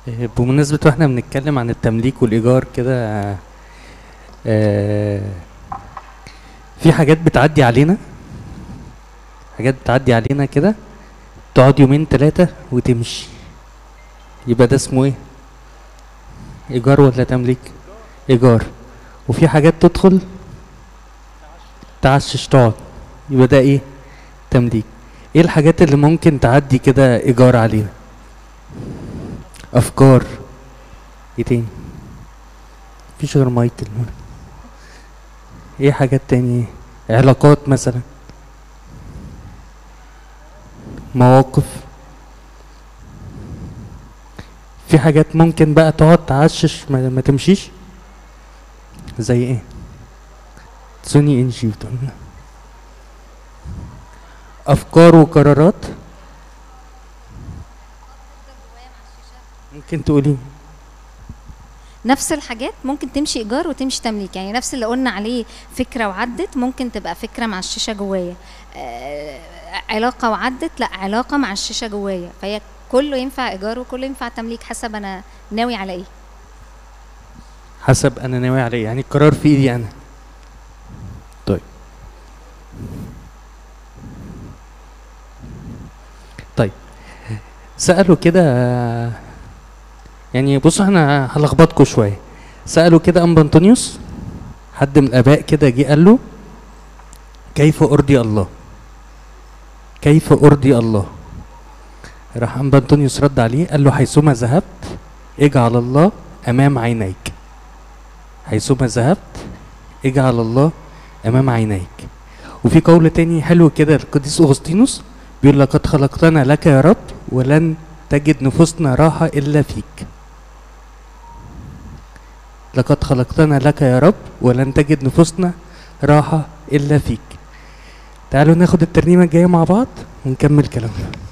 آه، بمناسبة واحنا بنتكلم عن التمليك والإيجار كده آه، آه، في حاجات بتعدي علينا حاجات بتعدي علينا كده تقعد يومين ثلاثة وتمشي يبقى ده اسمه ايه؟ إيجار ولا تمليك؟ إيجار وفي حاجات تدخل تعشش تقعد يبقى ده ايه؟ تمليك ايه الحاجات اللي ممكن تعدي كده إيجار علينا؟ افكار ايه تاني مفيش غير مايكل هنا ايه حاجات تاني علاقات مثلا مواقف في حاجات ممكن بقى تقعد تعشش ما, ما تمشيش زي ايه سوني انجي بتقول لنا. افكار وقرارات ممكن تقولي نفس الحاجات ممكن تمشي ايجار وتمشي تمليك يعني نفس اللي قلنا عليه فكره وعدت ممكن تبقى فكره مع الشاشه جوايا آه علاقه وعدت لا علاقه مع الشاشه جوايا فهي كله ينفع ايجار وكله ينفع تمليك حسب انا ناوي على ايه حسب انا ناوي على ايه يعني القرار في ايدي انا طيب طيب سألوا كده يعني بصوا احنا هلخبطكم شويه سألوا كده أنبا أنطونيوس حد من الآباء كده جه قال له كيف أرضي الله كيف أرضي الله راح أنبا أنطونيوس رد عليه قال له حيثما ذهبت اجعل الله أمام عينيك حيثما ذهبت اجعل الله أمام عينيك وفي قول تاني حلو كده القديس أغسطينوس بيقول لقد خلقتنا لك يا رب ولن تجد نفوسنا راحة إلا فيك لقد خلقتنا لك يا رب ولن تجد نفوسنا راحة إلا فيك تعالوا ناخد الترنيمة الجاية مع بعض ونكمل كلامنا